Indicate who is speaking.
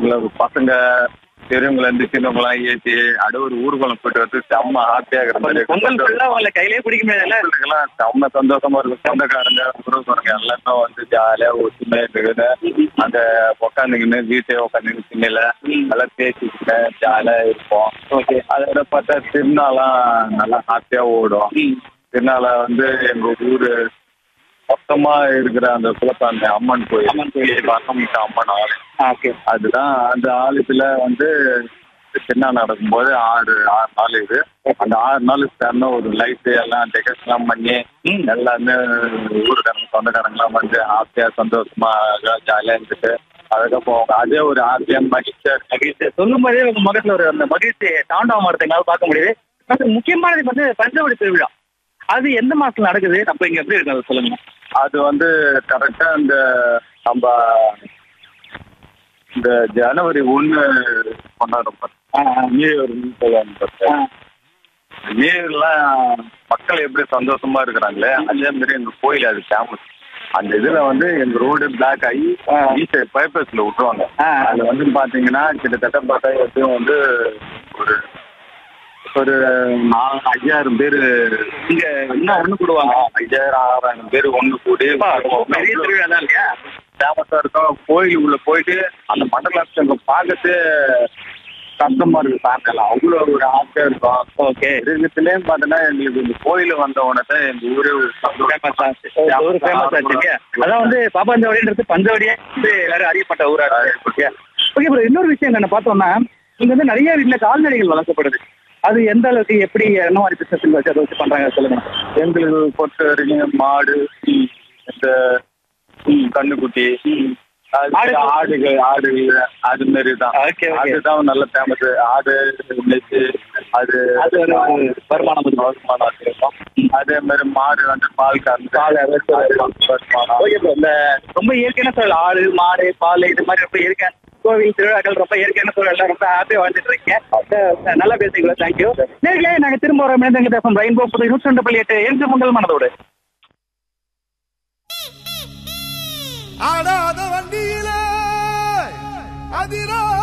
Speaker 1: உங்களை பசங்க பெரியவங்கள இருந்து சின்னவங்களாம் ஏற்றி அப்படியே ஒரு ஊர்வலம் போயிட்டு வந்து செம்ம ஹாப்பியா இருக்கிற மாதிரி
Speaker 2: பொங்கல்
Speaker 1: இருக்கும்.
Speaker 2: ஃபுல்லா உங்களை கையிலேயே பிடிக்க முடியாதுல்ல
Speaker 1: எல்லாம் செம்ம சந்தோஷமா இருக்கும் சொந்தக்காரங்க உறவுக்காரங்க எல்லாமே வந்து ஜாலியா ஒற்றுமையா இருக்குது அந்த உட்காந்துக்கின்னு வீட்டை உட்காந்து சின்னையில எல்லாம் பேசிக்கிட்டு ஜாலியா இருப்போம்
Speaker 2: ஓகே
Speaker 1: அதோட பார்த்தா திருநாளாம் நல்லா ஹாப்பியா ஓடும் திருநாள வந்து எங்க ஊரு மொத்தமா இருக்கிற அந்த குலசாமி அம்மன் கோயில்
Speaker 2: அம்மன் கோயில்.
Speaker 1: பக்கமிட்ட அம்மன் ஆலயம்
Speaker 2: ஓகே
Speaker 1: அதுதான் அந்த ஆலயத்துல வந்து சின்ன நடக்கும்போது ஆறு ஆறு நாள் இது அந்த ஆறு நாள் சேர்ந்த ஒரு லைட் எல்லாம் டெக்கரேஷன் எல்லாம் பண்ணி
Speaker 2: ம்.
Speaker 1: எல்லாமே ஊருக்காரங்க சொந்தக்காரங்களாம் வந்து ஹாப்பியா சந்தோஷமா ஜாலியா இருந்துட்டு அதுக்கப்புறம் அதே ஒரு ஹாப்பியா மகிழ்ச்சியா இருக்கு
Speaker 2: மகிழ்ச்சி சொல்லும் போதே உங்க முகத்துல ஒரு அந்த மகிழ்ச்சி தாண்டவ மரத்தை பார்க்க முடியுது அது முக்கியமானது வந்து பஞ்சவடி திருவிழா அது எந்த மாசத்துல நடக்குது நம்ம இங்க எப்படி இருக்கு அதை சொல்லுங்க
Speaker 1: அது வந்து கரெக்டா இந்த நம்ம இந்த ஜனவரி ஒண்ணு கொண்டாடும் நியூ இயர் சொல்லுவாங்க பாரு. நியூ இயர்லாம் மக்கள் எப்படி சந்தோஷமா இருக்கிறாங்களே அதே மாதிரி எங்க கோயில் அது ஃபேமஸ் அந்த இதுல வந்து எங்க ரோடு பிளாக் ஆகி ஈஸி பைப்பஸ்ல விட்டுருவாங்க
Speaker 2: ஆ.
Speaker 1: அதுல வந்து பாத்தீங்கன்னா கிட்டத்தட்ட பார்த்தா எப்படியும் வந்து ஒரு ஒரு நாலு ஐயாயிரம் பேர்
Speaker 2: இங்க என்ன ஒண்ணு கூடுவாங்க
Speaker 1: ஐயாயிரம் ஆறாயிரம் பேர் ஒண்ணு கூடி
Speaker 2: பெரிய திருவிழா தான் இல்லையா
Speaker 1: ஃபேமஸா இருக்கும் கோயில் உள்ள போயிட்டு அந்த மண்டலாட்சங்க பார்க்கறது கஷ்டமா இருக்கு சாயங்காலம் அவ்வளோ ஒரு ஆசையா இருக்கும்
Speaker 2: ஓகே
Speaker 1: இருக்கிறதுலேயே பார்த்தோன்னா எங்களுக்கு இந்த கோயில் வந்த உடனே எங்க ஊரே ஒரு
Speaker 2: ஃபேமஸ் ஆச்சு ஒரு ஃபேமஸ் ஆச்சு இல்லையா அதான் வந்து பாப்பாஞ்சவடின்றது பஞ்சவடியே வந்து எல்லாரும் அறியப்பட்ட ஊரா இருக்கு ஓகே ஓகே ப்ரோ இன்னொரு விஷயம் என்ன பார்த்தோம்னா இங்க வந்து நிறைய வீட்டுல கால்நடைகள் வளர்க்கப்படுது அது எந்த அளவுக்கு எப்படி என்ன மாதிரி பிசினஸ் வச்சு அதை வச்சு பண்றாங்க சொல்லுங்க
Speaker 1: எங்களுக்கு பொறுத்த வரைக்கும் மாடு இந்த கண்ணுக்குட்டி அது
Speaker 2: ஆடு.
Speaker 1: ஆடுகள் ஆடுகள் அது மாதிரி தான்
Speaker 2: Okay, okay.
Speaker 1: அதுதான் நல்ல ஃபேமஸ் ஆடு நெச்சு அது
Speaker 2: அது ஒரு வருமானம் வந்து
Speaker 1: வருமானம் இருக்கும் அதே மாதிரி மாடு வந்து பால் கறந்து பால் வருமானம்
Speaker 2: ஓகே ப்ரோ இந்த ரொம்ப இயற்கையான சூழல் ஆடு மாடு பால் இது மாதிரி ரொம்ப இயற்கை கோவில் திருவிழாக்கள் ரொம்ப இயற்கையான சூழல் ரொம்ப ஹாப்பியா வாழ்ந்துட்டு இருக்கீங்க அஹ் நல்லா பேசுறீங்களா தேங்க்யூ நேர்களே நாங்க திரும்ப வர மேலே பேசும் ரெயின்போ புது நூற்றி ரெண்டு புள்ளி எட்டு எந்த பொங்கல் மனதோடு
Speaker 3: ஆடாத வண்டியிலே அதிரா